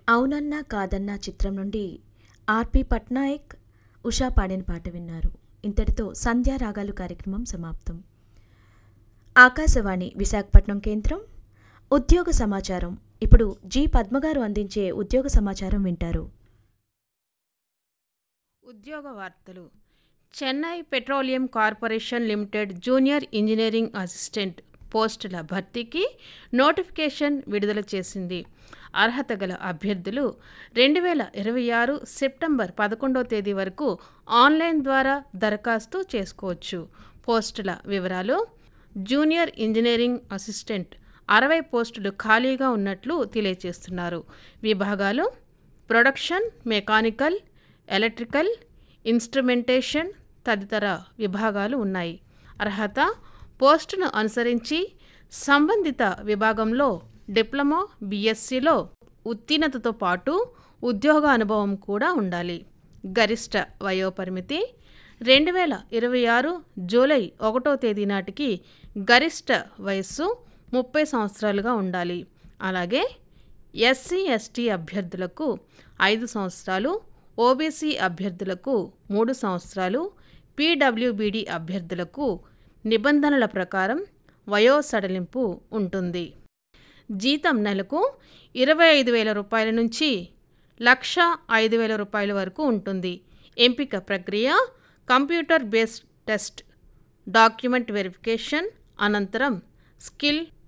అవునన్నా కాదన్నా చిత్రం నుండి ఆర్పి పట్నాయక్ ఉషా పాడిన పాట విన్నారు ఇంతటితో సంధ్యా రాగాలు కార్యక్రమం సమాప్తం ఆకాశవాణి విశాఖపట్నం కేంద్రం ఉద్యోగ సమాచారం ఇప్పుడు జి పద్మగారు అందించే ఉద్యోగ సమాచారం వింటారు ఉద్యోగ వార్తలు Chennai petroleum corporation limited junior engineering assistant పోస్టుల భర్తీకి నోటిఫికేషన్ విడుదల చేసింది అర్హత గల అభ్యర్థులు రెండు వేల ఇరవై ఆరు సెప్టెంబర్ పదకొండవ తేదీ వరకు ఆన్లైన్ ద్వారా దరఖాస్తు చేసుకోవచ్చు పోస్టుల వివరాలు జూనియర్ ఇంజనీరింగ్ అసిస్టెంట్ అరవై పోస్టులు ఖాళీగా ఉన్నట్లు తెలియజేస్తున్నారు విభాగాలు ప్రొడక్షన్ మెకానికల్ ఎలక్ట్రికల్ ఇన్స్ట్రుమెంటేషన్ తదితర విభాగాలు ఉన్నాయి అర్హత పోస్టును అనుసరించి సంబంధిత విభాగంలో డిప్లొమా బీఎస్సీలో ఉత్తీర్ణతతో పాటు ఉద్యోగ అనుభవం కూడా ఉండాలి గరిష్ట వయోపరిమితి రెండు వేల ఇరవై ఆరు జూలై ఒకటో తేదీ నాటికి గరిష్ట వయస్సు ముప్పై సంవత్సరాలుగా ఉండాలి అలాగే ఎస్సీ ఎస్టీ అభ్యర్థులకు ఐదు సంవత్సరాలు ఓబీసీ అభ్యర్థులకు మూడు సంవత్సరాలు పీడబ్ల్యూబీడీ అభ్యర్థులకు నిబంధనల ప్రకారం వయో సడలింపు ఉంటుంది జీతం నెలకు ఇరవై ఐదు వేల రూపాయల నుంచి లక్ష ఐదు వేల రూపాయల వరకు ఉంటుంది ఎంపిక ప్రక్రియ computer based test document verification అనంతరం స్కిల్